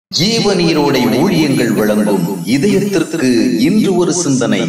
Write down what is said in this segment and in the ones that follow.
ஜீவநீரோடை ஊழியங்கள் வழங்கும் இதயத்திற்கு இன்று ஒரு சிந்தனை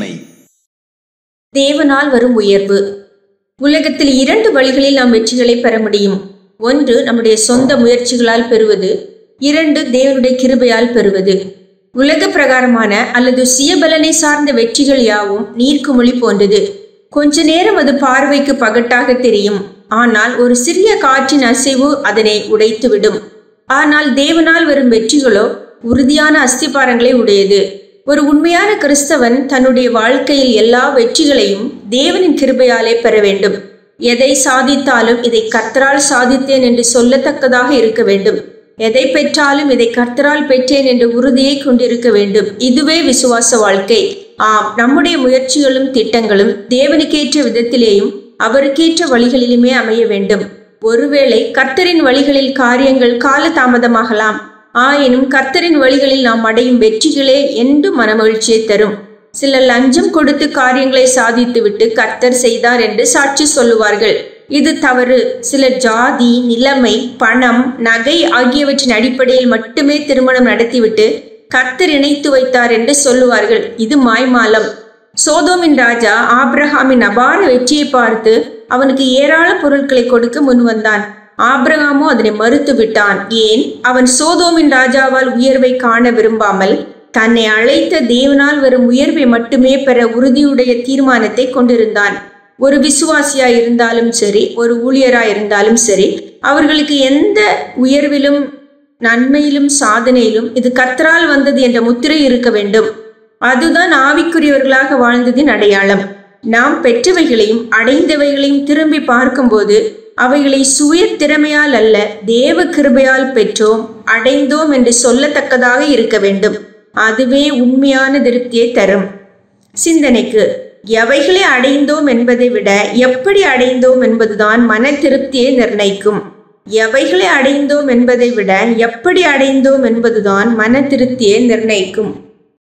தேவனால் வரும் உயர்வு உலகத்தில் இரண்டு வழிகளில் நாம் வெற்றிகளை பெற முடியும் ஒன்று நம்முடைய சொந்த முயற்சிகளால் பெறுவது இரண்டு தேவனுடைய கிருபையால் பெறுவது உலக பிரகாரமான அல்லது சுயபலனை சார்ந்த வெற்றிகள் யாவும் நீர்க்குமொழி போன்றது கொஞ்ச நேரம் அது பார்வைக்கு பகட்டாக தெரியும் ஆனால் ஒரு சிறிய காற்றின் அசைவு அதனை உடைத்துவிடும் ஆனால் தேவனால் வரும் வெற்றிகளோ உறுதியான அஸ்திபாரங்களை உடையது ஒரு உண்மையான கிறிஸ்தவன் தன்னுடைய வாழ்க்கையில் எல்லா வெற்றிகளையும் தேவனின் கிருபையாலே பெற வேண்டும் எதை சாதித்தாலும் இதை கர்த்தரால் சாதித்தேன் என்று சொல்லத்தக்கதாக இருக்க வேண்டும் எதை பெற்றாலும் இதை கர்த்தரால் பெற்றேன் என்ற உறுதியை கொண்டிருக்க வேண்டும் இதுவே விசுவாச வாழ்க்கை ஆம் நம்முடைய முயற்சிகளும் திட்டங்களும் தேவனுக்கேற்ற விதத்திலேயும் அவருக்கேற்ற வழிகளிலுமே அமைய வேண்டும் ஒருவேளை கர்த்தரின் வழிகளில் காரியங்கள் கால தாமதமாகலாம் ஆயினும் கர்த்தரின் வழிகளில் நாம் அடையும் வெற்றிகளே என்று மனமகிழ்ச்சியை தரும் சிலர் லஞ்சம் கொடுத்து காரியங்களை சாதித்துவிட்டு கர்த்தர் செய்தார் என்று சாட்சி சொல்லுவார்கள் இது தவறு சிலர் ஜாதி நிலைமை பணம் நகை ஆகியவற்றின் அடிப்படையில் மட்டுமே திருமணம் நடத்திவிட்டு கர்த்தர் இணைத்து வைத்தார் என்று சொல்லுவார்கள் இது மாய்மாலம் சோதோமின் ராஜா ஆப்ரஹாமின் அபார வெற்றியை பார்த்து அவனுக்கு ஏராள பொருட்களை கொடுக்க முன் வந்தான் ஆப்ரஹாமோ அதனை மறுத்து விட்டான் ஏன் அவன் சோதோமின் ராஜாவால் உயர்வை காண விரும்பாமல் தன்னை அழைத்த தேவனால் வரும் உயர்வை மட்டுமே பெற உறுதியுடைய தீர்மானத்தை கொண்டிருந்தான் ஒரு விசுவாசியா இருந்தாலும் சரி ஒரு ஊழியரா இருந்தாலும் சரி அவர்களுக்கு எந்த உயர்விலும் நன்மையிலும் சாதனையிலும் இது கர்த்தரால் வந்தது என்ற முத்திரை இருக்க வேண்டும் அதுதான் ஆவிக்குரியவர்களாக வாழ்ந்ததின் அடையாளம் நாம் பெற்றவைகளையும் அடைந்தவைகளையும் திரும்பி பார்க்கும்போது அவைகளை சுய திறமையால் அல்ல தேவ கிருபையால் பெற்றோம் அடைந்தோம் என்று சொல்லத்தக்கதாக இருக்க வேண்டும் அதுவே உண்மையான திருப்தியை தரும் சிந்தனைக்கு எவைகளை அடைந்தோம் என்பதை விட எப்படி அடைந்தோம் என்பதுதான் மன திருப்தியை நிர்ணயிக்கும் எவைகளை அடைந்தோம் என்பதை விட எப்படி அடைந்தோம் என்பதுதான் மன திருப்தியை நிர்ணயிக்கும்